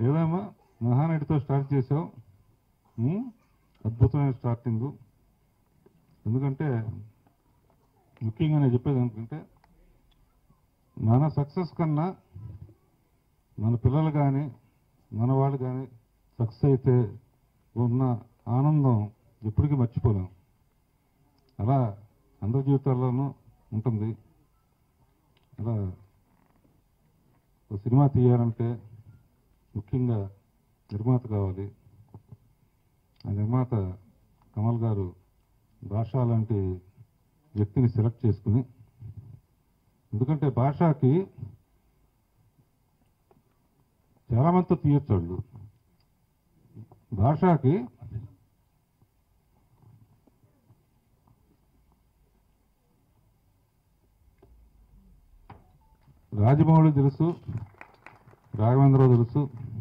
ఏదమ్మా మహానటితో స్టార్ట్ చేసావు ఉం? అద్భుతమైన స్టార్టింగ్ ఎందుకంటే ముఖ్యంగా నేను చెప్పేది అనుకుంటే మన సక్సెస్ కన్నా మన పిల్లలు కానీ మన వాళ్ళు కానీ సక్సెస్ అయితే ఉన్న ఆనందం ఎప్పటికీ మర్చిపోలేం అలా అందరి జీవితాల్లోనూ ఉంటుంది అలా ఒక సినిమా తీయాలంటే ముఖ్యంగా నిర్మాత కావాలి ఆ నిర్మాత కమల్ గారు భాష లాంటి వ్యక్తిని సెలెక్ట్ చేసుకుని ఎందుకంటే భాషకి చాలా మందితో తీయొచ్చు వాళ్ళు భాషకి రాజమౌళి తెలుసు రాఘవేంద్రరావు తెలుసు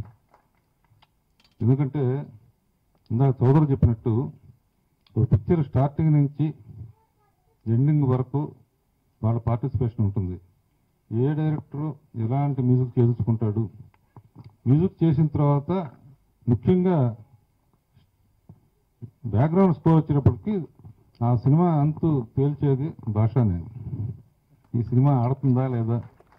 ఎందుకంటే ఇందాక సోదరు చెప్పినట్టు ఒక పిక్చర్ స్టార్టింగ్ నుంచి ఎండింగ్ వరకు వాళ్ళ పార్టిసిపేషన్ ఉంటుంది ఏ డైరెక్టర్ ఎలాంటి మ్యూజిక్ చేయించుకుంటాడు మ్యూజిక్ చేసిన తర్వాత ముఖ్యంగా బ్యాక్గ్రౌండ్ స్కోర్ వచ్చినప్పటికీ ఆ సినిమా అంతు తేల్చేది భాషనే ఈ సినిమా ఆడుతుందా లేదా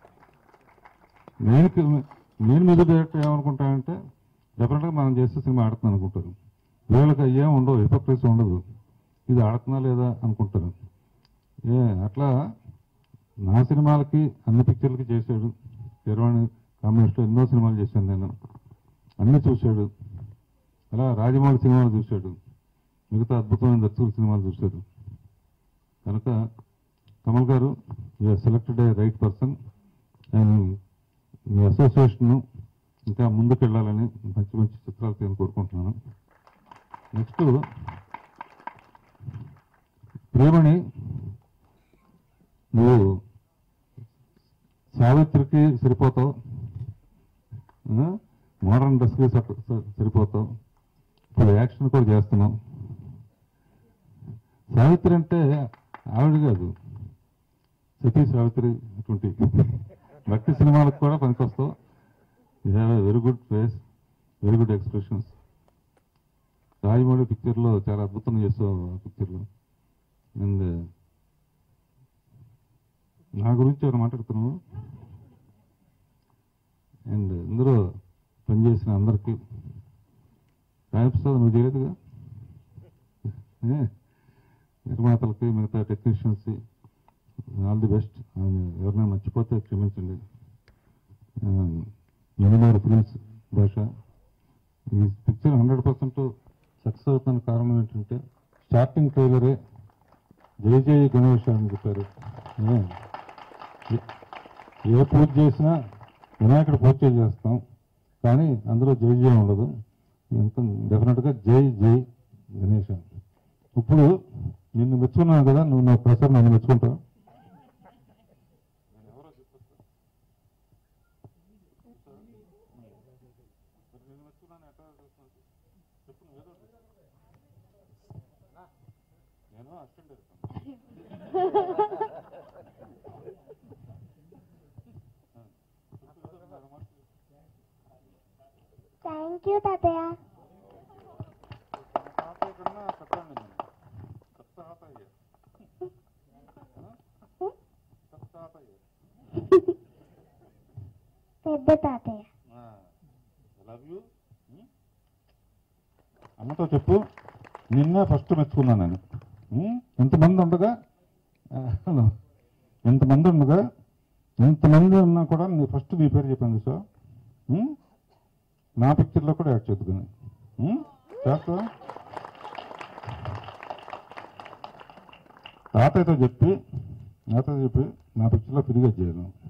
నేను నేను మ్యూజిక్ డైరెక్టర్ ఏమనుకుంటానంటే డెఫినెట్గా మనం చేస్తే సినిమా ఆడుతుంది అనుకుంటారు వీళ్ళకి ఏం ఉండవు హిపోక్రసీ ఉండదు ఇది ఆడుతుందా లేదా అనుకుంటారు ఏ అట్లా నా సినిమాలకి అన్ని పిక్చర్లకి చేశాడు కీరవాణి కాంబినేషన్లో ఎన్నో సినిమాలు చేశాను నేను అన్నీ చూశాడు అలా రాజమౌళి సినిమాలు చూశాడు మిగతా అద్భుతమైన దర్శకుల సినిమాలు చూశాడు కనుక Kamal garu you are selected a right person and మీ అసోసియేషన్ ఇంకా ముందుకెళ్ళాలని మంచి మంచి చిత్రాలు తీయాలని కోరుకుంటున్నాను నెక్స్ట్ ప్రేమని నువ్వు సావిత్రికి సరిపోతావు మోడర్న్ డ్రెస్కి సరిపోతావు ఇప్పుడు యాక్షన్ కూడా చేస్తున్నావు సావిత్రి అంటే ఆవిడ కాదు సతీ సావిత్రి అటువంటి భక్తి సినిమాలకు కూడా పనికొస్తావు you have a very good face very good expressions Rajamouli పిక్చర్లో చాలా అద్భుతంగా చేస్తావు ఆ పిక్చర్లో అండ్ నా గురించి ఎవరు మాట్లాడుతున్నావు అండ్ ఇందులో పనిచేసిన అందరికీ రాయప్రసాద్ నువ్వు చేయలేదుగా ఏ? నిర్మాతలకి మిగతా టెక్నీషియన్స్ ఆల్ ది బెస్ట్ ఎవరైనా మర్చిపోతే క్షమించండి ఎనిమిది ఫిల్మ్స్ భాష ఈ పిక్చర్ హండ్రెడ్ పర్సెంట్ సక్సెస్ అవుతున్న కారణం ఏంటంటే స్టార్టింగ్ ట్రైలరే జై జై గణేష్ అని చెప్పారు ఏ? ఏ- ఏ పూజ చేసినా వినాయకుడు పూజ చేస్తాం కానీ అందులో జై జై ఉండదు ఎంత డెఫినెట్గా జై జై గణేష్ అని. ఇప్పుడు నిన్ను మెచ్చుకున్నాను కదా నువ్వు నా ప్రసాద్ నన్ను మెచ్చుకుంటావు నేను అసిస్టెంట్ డైరెక్టర్ థ్యాంక్ యూ తాతయ్య తాతయ్య కన్నా పెద్దాన్ని నేను పెద్ద తాతయ్య పెద్ద తాతయ్య పెద్ద తాతయ్య లవ్ యూ అమ్మతో చెప్పు నిన్నే ఫస్ట్ మెచ్చుకున్నాను నేను ఉమ్, ఇంతమంది ఉండగా ఆ, హలో. ఇంతమంది ఉండగా ఇంతమంది ఉన్నా కూడా నీ ఫస్ట్ నీ పేరు చెప్పాను సార్ నా పిక్చర్లో కూడా యాడ్ చేద్దుకుని చేస్తా తాతయ్యతో చెప్పి నాతో చెప్పి నా పిక్చర్లో ఫిరిగా చేయను